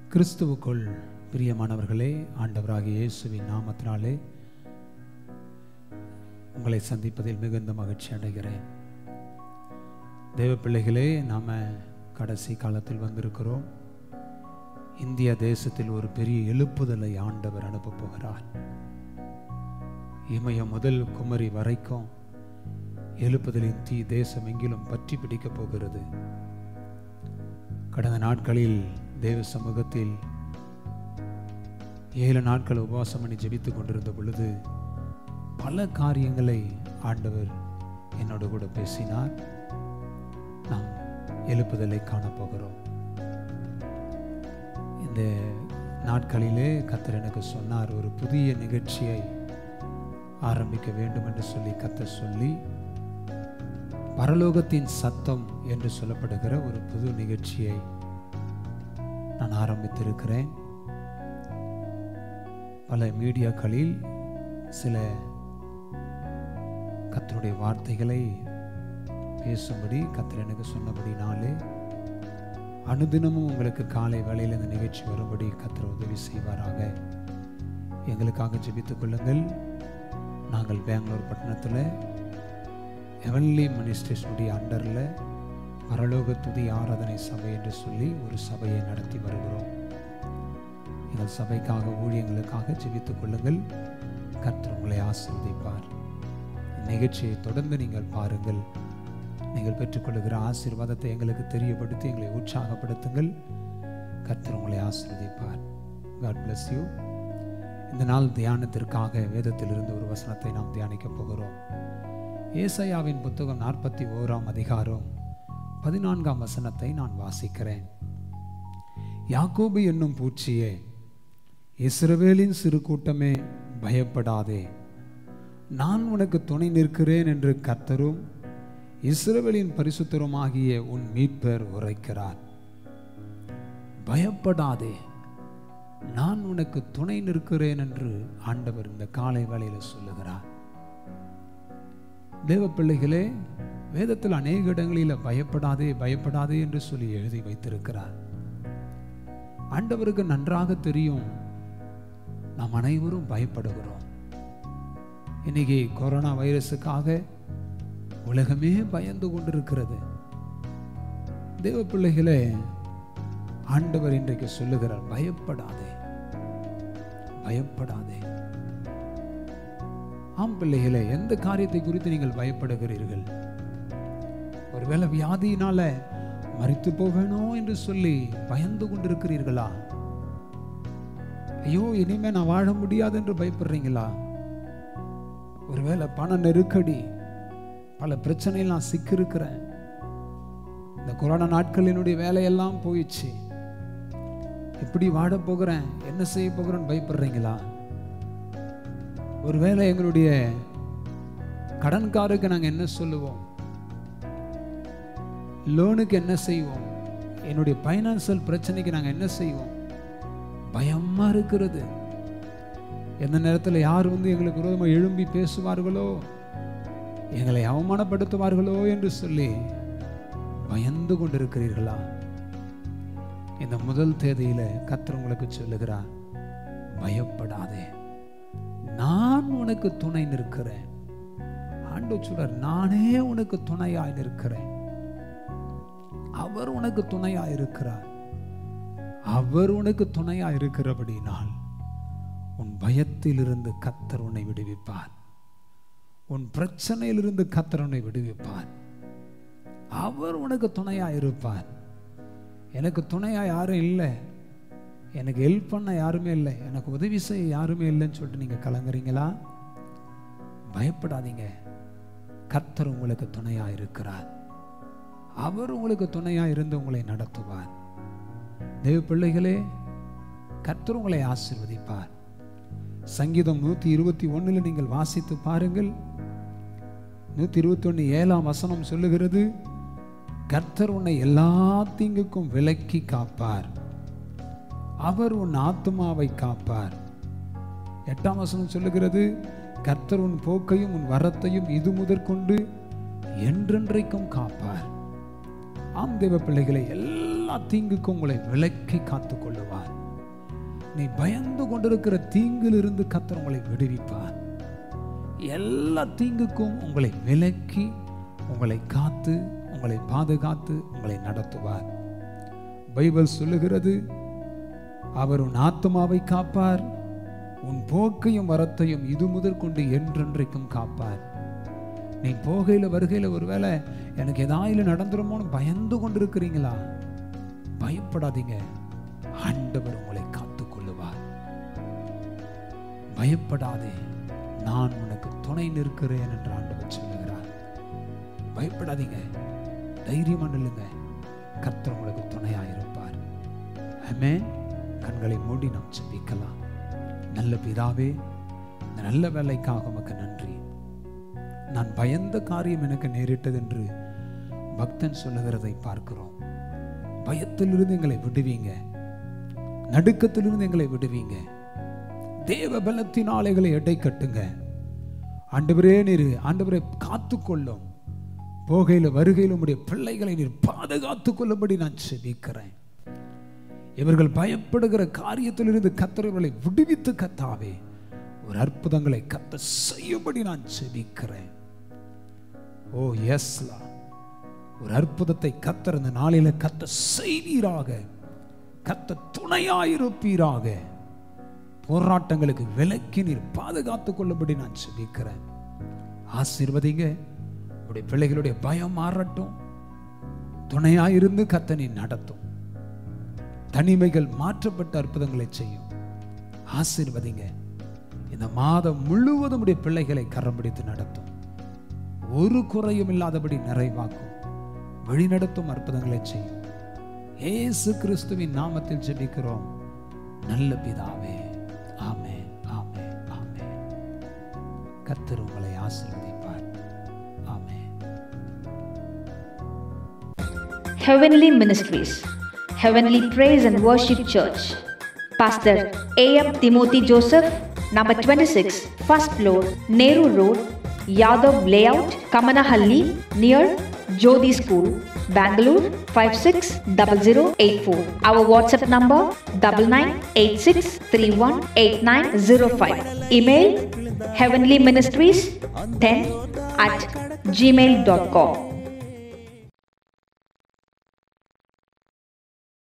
கிறிஸ்துவுக்குள் பிரியமானவர்களே ஆண்டவராகிய இயேசுவின் நாமத்தினாலே உங்களை சந்திப்பதில் மிகுந்த மகிழ்ச்சி அடைகிறேன் தேவ பிள்ளைகளே நாம கடைசி காலத்தில் வந்திருக்கிறோம் இந்திய தேசத்தில் ஒரு பெரிய எழுப்புதலை ஆண்டவர் அனுப்பப் போகிறார் இமயம் முதல் குமரி வரைக்கும் எழுப்புதலின் தீ தேசம் எங்கிலும் பற்றி பிடிக்கப் போகிறது கடந்த நாட்களில் தேவ சமூகத்தில் ஏழு நாட்கள் உபவாசம் பண்ணி ஜெபித்துக் கொண்டிருந்த பொழுது பல காரியங்களை ஆண்டவர் என்னோடு கூட பேசினார் நாம் எழுப்புதலை காணப்போகிறோம் இந்த நாட்களிலே கத்தர் எனக்கு சொன்னார் ஒரு புதிய நிகழ்ச்சியை ஆரம்பிக்க வேண்டும் என்று சொல்லி கத்தர் சொல்லி பரலோகத்தின் சத்தம் என்று சொல்லப்படுகிற ஒரு புது நிகழ்ச்சியை நான் ஆரம்பித்திருக்கிறேன் பல மீடியாக்களில் சில கத்தருடைய வார்த்தைகளை பேசும்படி கத்தர் எனக்கு சொன்னபடினாலே அனுதினமும் உங்களுக்கு காலை வேளையில் இந்த நிகழ்ச்சி வரும்படி கத்தர் உதவி செய்வாராக எங்களுக்காக ஜெபித்துக் கொள்ளுங்கள் நாங்கள் பெங்களூர் பட்டணத்தில் ஹெவன்லி மினிஸ்ட்ரேஷனுடைய அண்டரில் பரலோக துதி ஆராதனை சபை என்று சொல்லி ஒரு சபையை நடத்தி வருகிறோம் எங்கள் சபைக்காக ஊழியங்களுக்காக ஜெபித்துக் கொள்ளுங்கள் கர்த்தர் உங்களை ஆசீர்வதிப்பார் நிகழ்ச்சியை தொடர்ந்து நீங்கள் பாருங்கள் நீங்கள் பெற்றுக்கொள்ளுகிற ஆசீர்வாதத்தை எங்களுக்கு தெரியப்படுத்தி எங்களை உற்சாகப்படுத்துங்கள் கர்த்தர் உங்களை ஆசீர்வதிப்பார் காட் bless யூ இந்த நாள் தியானத்திற்காக வேதத்திலிருந்து ஒரு வசனத்தை நாம் தியானிக்கப் போகிறோம் ஏசாயாவின் புத்தகம் நாற்பத்தி ஓராம் அதிகாரம் பதினான்காம் வசனத்தை நான் வாசிக்கிறேன் யாக்கோபு என்னும் பூச்சியே இஸ்ரவேலின் சிறு கூட்டமே பயப்படாதே நான் உனக்கு துணை நிற்கிறேன் என்று கர்த்தரும் இஸ்ரவேலின் பரிசுத்தருமாகிய உன் மீட்பர் உரைக்கிறார் பயப்படாதே நான் உனக்கு துணை நிற்கிறேன் என்று ஆண்டவர் இந்த காலை வேளையில் சொல்லுகிறார் தேவ பிள்ளைகளே வேதத்தில் அநேக இடங்களில் பயப்படாதே பயப்படாதே என்று சொல்லி எழுதி வைத்திருக்கிறார் ஆண்டவருக்கு நன்றாக தெரியும் நாம் அனைவரும் பயப்படுகிறோம் இன்னைக்கு கொரோனா வைரஸுக்காக உலகமே பயந்து கொண்டிருக்கிறது தேவ பிள்ளைகளே ஆண்டவர் இன்றைக்கு சொல்லுகிறார் பயப்படாதே பயப்படாதே ஆம் பிள்ளைகளே எந்த காரியத்தை குறித்து நீங்கள் பயப்படுகிறீர்கள் ஒருவேளை வியாதியினால மறித்து போவேனோ என்று சொல்லி பயந்து கொண்டிருக்கிறீர்களா ஐயோ இனிமே நான் வாழ முடியாது என்று பயப்படுறீங்களா ஒருவேளை பண நெருக்கடி பல பிரச்சனையில் நான் சிக்கிருக்கிறேன் இந்த கொரோனா நாட்கள் என்னுடைய வேலையெல்லாம் போயிடுச்சு எப்படி வாழ போகிறேன் என்ன செய்ய போகிறேன்னு பயப்படுறீங்களா ஒருவேளை எங்களுடைய கடன்காருக்கு நாங்கள் என்ன சொல்லுவோம் லோனுக்கு என்ன செய்வோம் என்னுடைய பைனான்சியல் பிரச்சனைக்கு நாங்கள் என்ன செய்வோம் பயமா இருக்கிறது எந்த நேரத்தில் யார் வந்து எங்களுக்கு விரோதமாக எழும்பி பேசுவார்களோ எங்களை அவமானப்படுத்துவார்களோ என்று சொல்லி பயந்து கொண்டிருக்கிறீர்களா இந்த முதல் தேதியில கத்தர் உங்களுக்கு சொல்லுகிறார் பயப்படாதே நான் உனக்கு துணை நிற்கிறேன் ஆண்டு சொல்றார் நானே உனக்கு துணையாய் நிற்கிறேன் அவர் உனக்கு துணையாய் இருக்கிறார் அவர் உனக்கு துணையாய் இருக்கிறபடினால் உன் பயத்திலிருந்து கத்தர் உன்னை விடுவிப்பார் உன் பிரச்சனையிலிருந்து கத்தர் உன்னை விடுவிப்பார் அவர் உனக்கு துணையாய் இருப்பார் எனக்கு துணையா யாரும் இல்லை எனக்கு ஹெல்ப் பண்ண யாருமே இல்லை எனக்கு உதவி செய்ய யாருமே இல்லைன்னு சொல்லிட்டு நீங்கள் கலங்குறீங்களா பயப்படாதீங்க கர்த்தர் உங்களுக்கு துணையா இருக்கிறார் அவர் உங்களுக்கு துணையா இருந்து உங்களை நடத்துவார் தேவ பிள்ளைகளே கர்த்தர் உங்களை ஆசிர்வதிப்பார் சங்கீதம் நூத்தி இருபத்தி ஒண்ணுல நீங்கள் வாசித்து பாருங்கள் நூத்தி இருபத்தி ஒண்ணு ஏழாம் வசனம் சொல்லுகிறது கர்த்தர் உன்னை எல்லா தீங்குக்கும் விலக்கி காப்பார் அவர் உன் ஆத்மாவை காப்பார் எட்டாம் வசனம் சொல்லுகிறது கர்த்தர் உன் போக்கையும் உன் வரத்தையும் இது முதற்கொண்டு என்றென்றைக்கும் காப்பார் ஆம் தேவ பிள்ளைகளை எல்லா எல்லா தீங்குக்கும் உங்களை விலக்கி காத்துக் கொள்ளுவார் நீ பயந்து கொண்டிருக்கிற தீங்கிலிருந்து கத்தர் உங்களை விடுவிப்பார் எல்லா தீங்குக்கும் உங்களை விலக்கி உங்களை காத்து உங்களை பாதுகாத்து உங்களை நடத்துவார் பைபிள் சொல்லுகிறது அவர் உன் ஆத்மாவை காப்பார் உன் போக்கையும் வரத்தையும் இது முதல் கொண்டு என்றென்றைக்கும் காப்பார் நீ போகையில வருகையில ஒருவேளை எனக்கு ஏதாயிலும் நடந்துருமோன்னு பயந்து கொண்டிருக்கிறீங்களா பயப்படாதீங்க ஆண்டவர் உங்களை காத்துக் கொள்ளுவார் பயப்படாதே நான் உனக்கு துணை நிற்கிறேன் என்று ஆண்டவர் சொல்லுகிறார் பயப்படாதீங்க தைரியமா நில்லுங்க கர்த்தர் உங்களுக்கு துணையாயிருப்பார் ஆமென் கண்களை மூடி நாம் செபிக்கலாம் நல்ல பிதாவே இந்த நல்ல வேலைக்காக உமக்கு நன்றி நான் பயந்த காரியம் எனக்கு நேரிட்டது என்று பக்தன் சொல்லுகிறதை பார்க்கிறோம் பயத்திலிருந்து எங்களை விடுவீங்க நடுக்கத்திலிருந்து எங்களை விடுவீங்க தேவ பலத்தினால் எங்களை எடை கட்டுங்க ஆண்டவரே நீர் ஆண்டவரை காத்துக்கொள்ளும் போகையில் வருகையில் உம்முடைய பிள்ளைகளை நீர் பாதுகாத்துக் கொள்ளும்படி நான் செபிக்கிறேன் இவர்கள் பயப்படுகிற காரியத்திலிருந்து கத்தரவர்களை விடுவித்து கத்தாவே ஒரு அற்புதங்களை கத்த செய்யும்படி நான் செபிக்கிறேன் ஓ எஸ்லா ஒரு அற்புதத்தை கத்தர் இந்த நாளில கத்த செய்வீராக கத்த துணையாயிருப்பீராக போராட்டங்களுக்கு விலக்கி நீர் பாதுகாத்துக் கொள்ளும்படி நான் செபிக்கிறேன் ஆசீர்வதிங்க உடைய பிள்ளைகளுடைய பயம் மாறட்டும் துணையாயிருந்து கத்த நீ நடத்தும் தனிமைகள் மாற்றப்பட்ட அற்புதங்களை செய்யும் ஆசீர்வதிங்க இந்த மாதம் முழுவதும் உடைய பிள்ளைகளை கரம் பிடித்து நடத்தும் ஒரு குறையும் இல்லாதபடி நிறைவாக்கும் வழிநடத்தும் அற்புதங்களை செய்யும் ஏசு கிறிஸ்துவின் நாமத்தில் ஜெபிக்கிறோம் நல்ல பிதாவே ஆமே ஆமே ஆமே கர்த்தர் உங்களை ஆசீர்வதிப்பார் ஆமே Heavenly Ministries, Heavenly Praise and Worship Church. Pastor A.M. Timothy Joseph, number 26, first floor, Nehru Road, Yadav Layout, Kamanahalli, near Jodi School, Bangalore 560084. Our WhatsApp number 9986318905. Email heavenlyministries10 at gmail.com.